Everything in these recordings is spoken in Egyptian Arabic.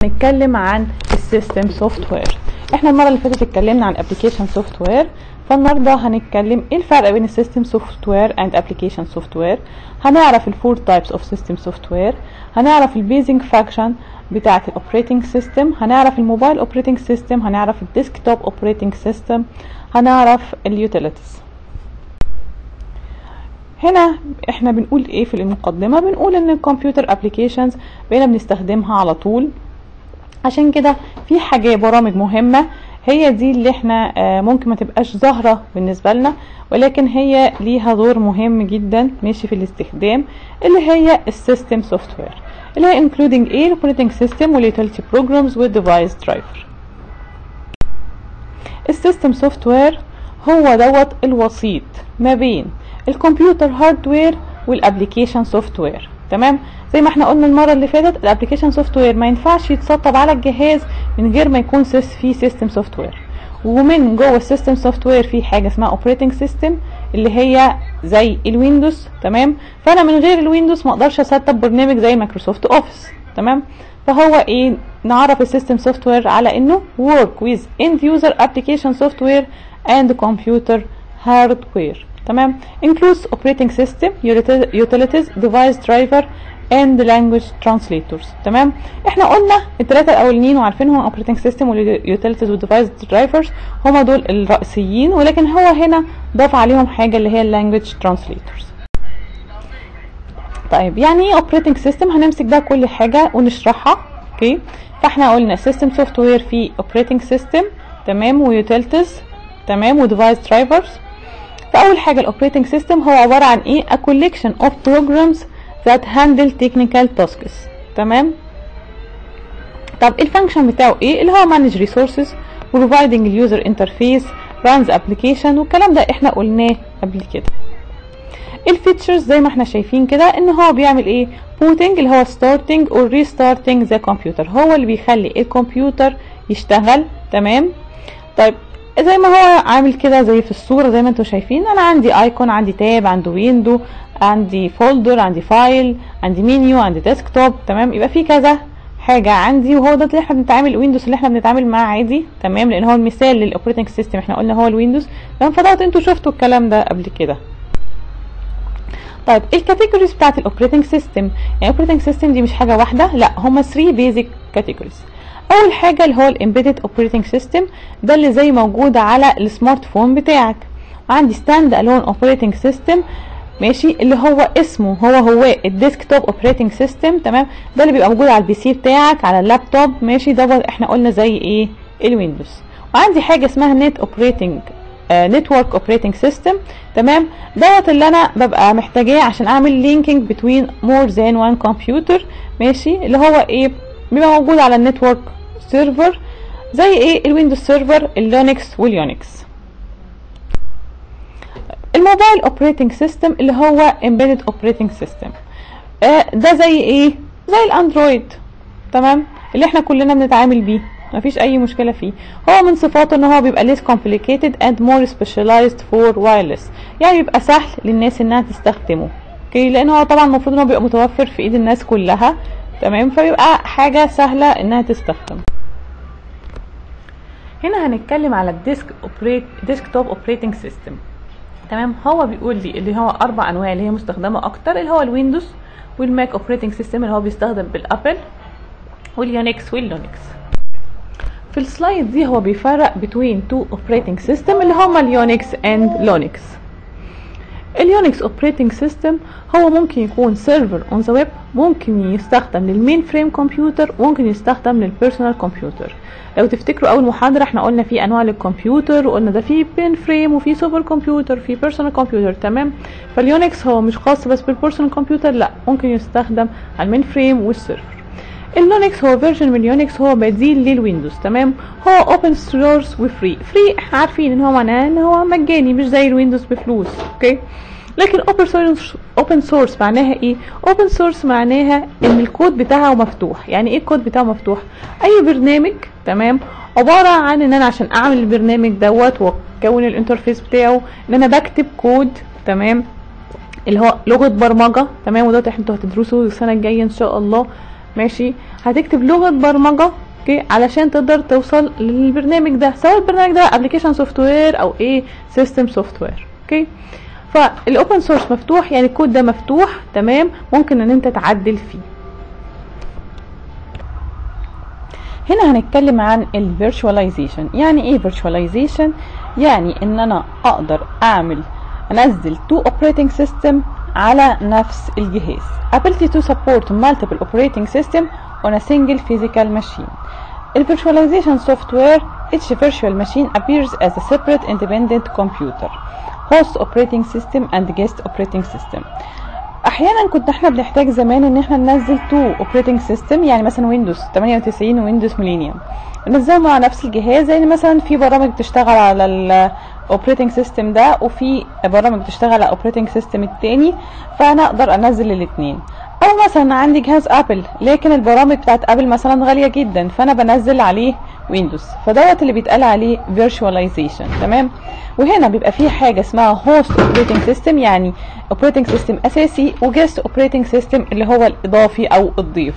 هنتكلم عن السيستم سوفت وير احنا المره اللي فاتت اتكلمنا عن ابلكيشن سوفت وير فالنهارده هنتكلم ايه الفرق بين السيستم سوفت وير اند ابلكيشن سوفت وير هنعرف الفور تايبس اوف سيستم سوفت وير هنعرف البيزنج فاكشن بتاعه الاوبريتنج سيستم هنعرف الموبايل اوبريتنج سيستم هنعرف الديسكتوب اوبريتنج سيستم هنعرف اليوتيليتيز هنا احنا بنقول ايه في المقدمة بنقول ان الكمبيوتر ابليكيشنز بقينا بنستخدمها على طول عشان كده في حاجة برامج مهمة هي دي اللي احنا ممكن ما تبقاش ظاهرة بالنسبة لنا ولكن هي ليها دور مهم جدا ماشي في الاستخدام اللي هي السيستم سوفت وير اللي هي including ايه الاوبريتنج سيستم واليوتيليتي بروجرامز والديفايس درايفر السيستم سوفت وير هو دوت الوسيط ما بين الكمبيوتر هاردوير والابلكيشن سوفت وير تمام زي ما احنا قلنا المره اللي فاتت الابلكيشن سوفت وير ما ينفعش يتسطب على الجهاز من غير ما يكون سيس فيه سيستم سوفت وير ومن جوه السيستم سوفت وير في حاجه اسمها اوبريتنج سيستم اللي هي زي الويندوز تمام فانا من غير الويندوز ما اقدرش اسطب برنامج زي مايكروسوفت اوفيس تمام فهو ايه نعرف السيستم سوفت وير على انه work with end user application software and computer hardware تمام includes operating system utilities device driver and language translators تمام احنا قلنا الثلاثه الاولانيين وعارفينهم operating system والutilities والdevice drivers هما دول الرئيسيين ولكن هو هنا ضاف عليهم حاجه اللي هي language translators طيب يعني ايه operating system هنمسك بقى كل حاجه ونشرحها اوكي فاحنا قلنا system software في operating system تمام وutilities تمام وديفايس درايفرز فاول حاجه الاوبريتنج سيستم هو عباره عن ايه a collection of programs that handle technical tasks تمام طب الفانكشن بتاعه ايه اللي هو manage resources providing user interface runs application والكلام ده احنا قلناه قبل كده الفيتشرز زي ما احنا شايفين كده ان هو بيعمل ايه booting اللي هو starting or restarting the computer هو اللي بيخلي الكمبيوتر يشتغل تمام طيب زي ما هو عامل كده زي في الصورة زي ما انتم شايفين انا عندي ايكون عندي تاب عندي ويندو عندي فولدر عندي فايل عندي منيو عندي ديسكتوب تمام يبقى في كذا حاجة عندي وهو ده اللي احنا بنتعامل الويندوز اللي احنا بنتعامل معاه عادي تمام لان هو المثال للاوبريتنج سيستم احنا قلنا هو الويندوز تمام فدوت انتوا شفتوا الكلام ده قبل كده طيب الكاتيجوريز بتاعت الاوبريتنج سيستم يعني الاوبريتنج سيستم دي مش حاجة واحدة لا هما 3 بيزك كاتيجوريز اول حاجه اللي هو الامبيدد اوبريتنج سيستم ده اللي زي موجود على السمارت فون بتاعك وعندي ستاند الون اوبريتنج سيستم ماشي اللي هو اسمه هو هو الديسكتوب اوبريتنج سيستم تمام ده اللي بيبقى موجود على البي سي بتاعك على اللابتوب ماشي ده احنا قلنا زي ايه الويندوز وعندي حاجه اسمها نت اوبريتنج نتورك اوبريتنج سيستم تمام دوت اللي انا ببقى محتاجاه عشان اعمل لينكينج بتوين مور ذان وان كمبيوتر ماشي اللي هو ايه بيبقى موجود على النتورك سيرفر زي ايه الويندوز سيرفر اللينكس واليونكس الموبايل اوبريتنج سيستم اللي هو امبيدد اوبريتنج سيستم ده زي ايه زي الاندرويد تمام اللي احنا كلنا بنتعامل بيه مفيش اي مشكله فيه هو من صفاته ان هو بيبقى less complicated and more specialized for wireless يعني بيبقى سهل للناس انها تستخدمه اوكي لان هو طبعا المفروض ان هو بيبقى متوفر في ايد الناس كلها تمام فبيبقى حاجه سهله انها تستخدم هنا هنتكلم على الديسك اوبريت ديسكتوب اوبريتنج سيستم تمام هو بيقول لي اللي هو اربع انواع اللي هي مستخدمه اكتر اللي هو الويندوز والماك اوبريتنج سيستم اللي هو بيستخدم بالابل واليونكس واللينكس في السلايد دي هو بيفرق بين تو اوبريتنج سيستم اللي هما اليونكس اند لينكس اليونكس اوبريتنج سيستم هو ممكن يكون سيرفر اون ذا ويب ممكن يستخدم للمين فريم كمبيوتر وممكن يستخدم للبيرسونال كمبيوتر لو تفتكروا اول محاضره احنا قلنا في انواع للكمبيوتر وقلنا ده في بين فريم وفي سوبر كمبيوتر في بيرسونال كمبيوتر تمام فاليونكس هو مش خاص بس بالبيرسونال كمبيوتر لا ممكن يستخدم على المين فريم والسيرفر اللينكس هو فيرجن من اليونكس هو بديل للويندوز تمام هو اوبن سورس وفري فري احنا عارفين ان هو معناه ان هو مجاني مش زي الويندوز بفلوس اوكي لكن اوبن سورس اوبن سورس معناها ايه اوبن سورس معناها ان الكود بتاعه مفتوح يعني ايه الكود بتاعه مفتوح اي برنامج تمام عباره عن ان انا عشان اعمل البرنامج دوت واكون الانترفيس بتاعه ان انا بكتب كود تمام اللي هو لغه برمجه تمام وده انتوا هتدرسوه السنه الجايه ان شاء الله ماشي هتكتب لغه برمجه اوكي علشان تقدر توصل للبرنامج ده سواء البرنامج ده ابلكيشن سوفت وير او ايه سيستم سوفت وير اوكي فالاوبن سورس مفتوح يعني الكود ده مفتوح تمام ممكن ان انت تعدل فيه هنا هنتكلم عن الفيرتشواليزيشن يعني ايه فيرتشواليزيشن يعني ان انا اقدر اعمل انزل تو operating system على نفس الجهاز ability to support multiple operating system on a single physical machine The virtualization software each virtual machine appears as a separate independent computer host operating system and guest operating system احيانا كنا احنا بنحتاج زمان ان احنا ننزل تو اوبريتنج سيستم يعني مثلا ويندوز 98 ويندوز ميلينيوم ننزلهم على نفس الجهاز يعني مثلا في برامج بتشتغل على الاوبريتنج سيستم ده وفي برامج بتشتغل على الاوبريتنج سيستم التاني فانا اقدر انزل الاثنين او مثلا عندي جهاز ابل لكن البرامج بتاعت ابل مثلا غاليه جدا فانا بنزل عليه ويندوز فدوت اللي بيتقال عليه فيرتشواليزيشن تمام وهنا بيبقى فيه حاجه اسمها هوست اوبريتنج سيستم يعني اوبريتنج سيستم اساسي وجيست اوبريتنج سيستم اللي هو الاضافي او الضيف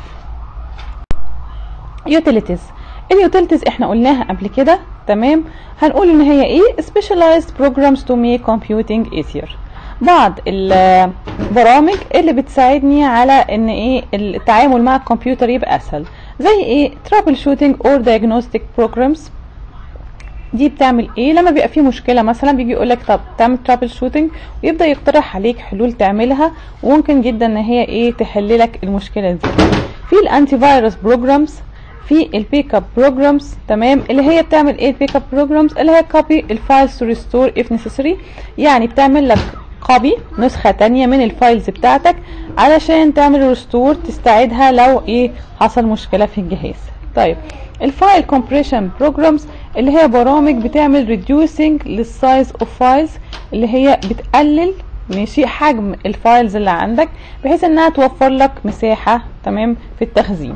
يوتيليتيز اليوتيليتيز احنا قلناها قبل كده تمام هنقول ان هي ايه specialized programs to make computing easier بعض البرامج اللي بتساعدني على ان ايه التعامل مع الكمبيوتر يبقى اسهل زي ايه trouble shooting or diagnostic programs دي بتعمل ايه لما بيبقى في مشكله مثلا بيجي يقول لك طب تعمل ترابل شوتنج ويبدا يقترح عليك حلول تعملها وممكن جدا ان هي ايه تحل لك المشكله دي في الانتي فيروس بروجرامز في البيك اب بروجرامز تمام اللي هي بتعمل ايه البيك اب بروجرامز اللي هي كوبي الفايلز تو ريستور اف نيسيسري يعني بتعمل لك كوبي نسخة تانية من الفايلز بتاعتك علشان تعمل ريستور تستعيدها لو ايه حصل مشكلة في الجهاز طيب الفايل كومبريشن بروجرامز اللي هي برامج بتعمل ريديوسنج للسايز اوف فايلز اللي هي بتقلل ماشي حجم الفايلز اللي عندك بحيث انها توفر لك مساحة تمام في التخزين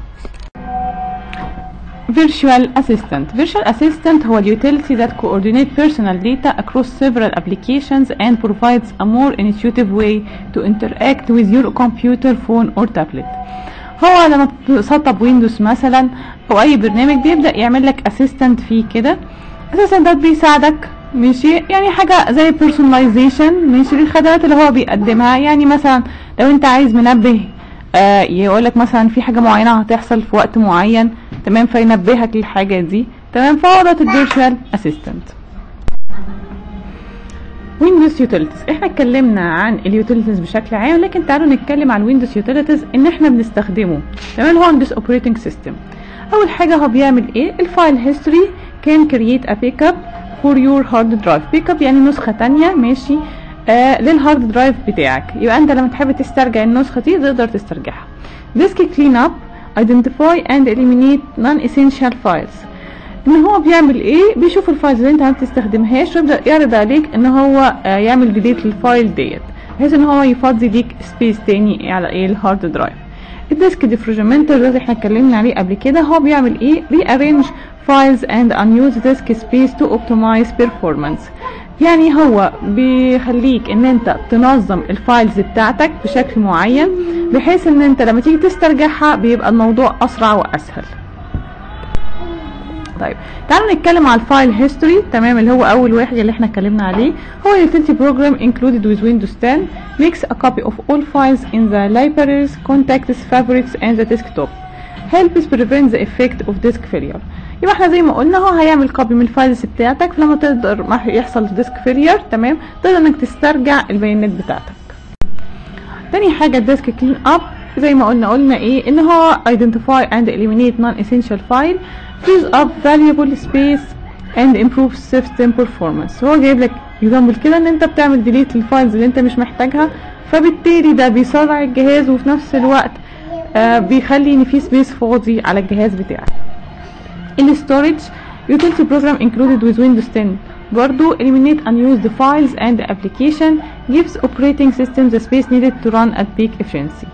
Virtual Assistant Virtual Assistant هو utility that coordinate personal data across several applications and provides a more intuitive way to interact with your computer, phone or tablet هو لما تسطب ويندوز مثلا او اي برنامج بيبدا يعمل لك اسيستنت فيه كده اسيستنت ده بيساعدك ماشي يعني حاجه زي personalization ماشي للخدمات اللي هو بيقدمها يعني مثلا لو انت عايز منبه آه يقول لك مثلا في حاجه معينه هتحصل في وقت معين تمام فينبهك للحاجه دي تمام فهو ده الفيرتشوال اسيستنت ويندوز يوتيليتيز احنا اتكلمنا عن اليوتيليتيز بشكل عام لكن تعالوا نتكلم عن ويندوز يوتيليتيز ان احنا بنستخدمه تمام هو ويندوز اوبريتنج سيستم اول حاجه هو بيعمل ايه الفايل هيستوري كان كرييت ا بيك اب فور يور هارد درايف بيك اب يعني نسخه تانية ماشي آه للهارد درايف بتاعك يبقى انت لما تحب تسترجع النسخه دي تقدر تسترجعها ديسك كلين اب identify and eliminate non-essential files ان هو بيعمل ايه بيشوف الفايلز اللي انت ما بتستخدمهاش ويبدا يعرض عليك ان هو آه يعمل ديليت للفايل ديت بحيث ان هو يفضي ليك سبيس تاني على ايه الهارد درايف الديسك ديفروجمنتر ده احنا اتكلمنا عليه قبل كده هو بيعمل ايه rearrange files and unused disk space to optimize performance يعني هو بيخليك ان انت تنظم الفايلز بتاعتك بشكل معين بحيث ان انت لما تيجي تسترجعها بيبقى الموضوع اسرع واسهل طيب تعالوا نتكلم على الفايل هيستوري تمام اللي هو اول واحد اللي احنا اتكلمنا عليه هو utility program included with Windows 10 makes a copy of all files in the libraries, contacts, favorites and the desktop helps prevent the effect of disk failure يبقى احنا زي ما قلنا هو هيعمل كوبي من الفايلز بتاعتك فلما تقدر ما يحصل ديسك فيلير تمام تقدر انك تسترجع البيانات بتاعتك تاني حاجه الديسك كلين اب زي ما قلنا قلنا ايه ان هو identify and eliminate non-essential file frees up valuable space and improves system performance هو جايب لك يزمل كده ان انت بتعمل ديليت للفايلز اللي انت مش محتاجها فبالتالي ده بيسرع الجهاز وفي نفس الوقت آه بيخلي ان في سبيس فاضي على الجهاز بتاعك الستورج utility program included with Windows 10 برضو eliminate unused files and application gives operating system the space needed to run at peak efficiency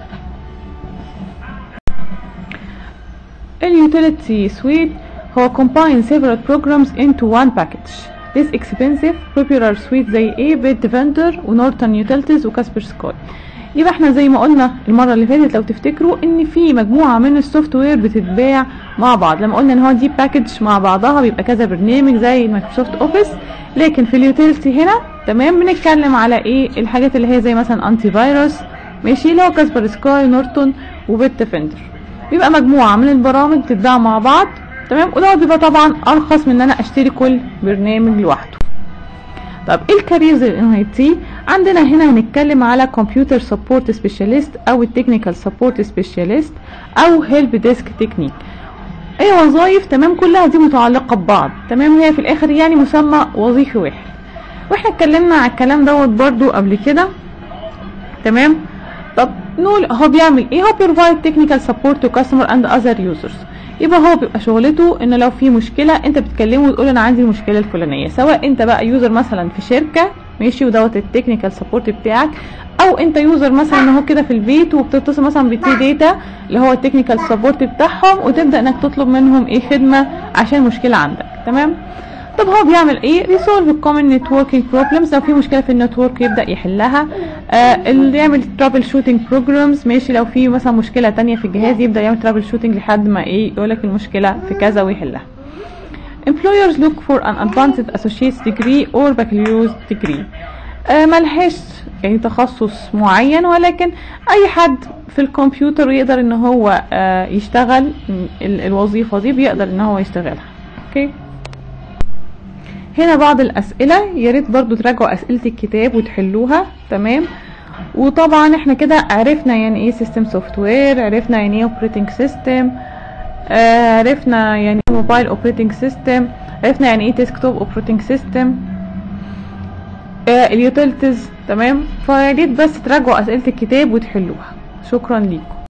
الutility suite هو combine several programs into one package this expensive popular suite زي ايه بيت فندر ونورتون utilities وكاسبر سكاي يبقى احنا زي ما قلنا المره اللي فاتت لو تفتكروا ان في مجموعه من السوفت وير بتتباع مع بعض لما قلنا ان هو دي باكج مع بعضها بيبقى كذا برنامج زي مايكروسوفت اوفيس لكن في اليوتيلتي هنا تمام بنتكلم على ايه الحاجات اللي هي زي مثلا انتي فيروس ماشي اللي هو كاسبر سكاي نورتون وبيت ديفندر بيبقى مجموعه من البرامج بتتباع مع بعض تمام وده بيبقى طبعا ارخص من ان انا اشتري كل برنامج لوحده طب ايه الكاريرز ان اي تي عندنا هنا هنتكلم على كمبيوتر سبورت سبيشاليست او التكنيكال سبورت سبيشاليست او هيلب ديسك تكنيك اي وظايف تمام كلها دي متعلقه ببعض تمام هي في الاخر يعني مسمى وظيفي واحد واحنا اتكلمنا على الكلام دوت برضو قبل كده تمام طب نقول هو بيعمل ايه هو بيروفايد تكنيكال سبورت تو كاستمر اند اذر يوزرز يبقى هو بيبقى شغلته ان لو في مشكله انت بتكلمه وتقول انا عندي المشكله الفلانيه سواء انت بقى يوزر مثلا في شركه ماشي ودوت التكنيكال سبورت بتاعك او انت يوزر مثلا اهو كده في البيت وبتتصل مثلا بتي داتا اللي هو التكنيكال سبورت بتاعهم وتبدا انك تطلب منهم ايه خدمه عشان مشكله عندك تمام طب هو بيعمل ايه ريسولف كومن نتوركينج بروبلمز لو في مشكله في النتورك يبدا يحلها آه اللي يعمل ترابل شوتنج بروجرامز ماشي لو في مثلا مشكله تانية في الجهاز يبدا يعمل ترابل شوتنج لحد ما ايه يقول لك المشكله في كذا ويحلها employers look for an advanced associate's degree or baccalaureate degree آه ملهاش يعني تخصص معين ولكن اي حد في الكمبيوتر يقدر ان هو آه يشتغل الوظيفه دي بيقدر ان هو يشتغلها اوكي هنا بعض الاسئله يا ريت برضو تراجعوا اسئله الكتاب وتحلوها تمام وطبعا احنا كده عرفنا يعني ايه سيستم سوفت وير عرفنا يعني ايه اوبريتنج سيستم عرفنا يعني ايه موبايل اوبريتنج سيستم عرفنا يعني ايه ديسكتوب اوبريتنج سيستم اليوتيلتيز تمام فيا ريت بس تراجعوا اسئله الكتاب وتحلوها شكرا ليكم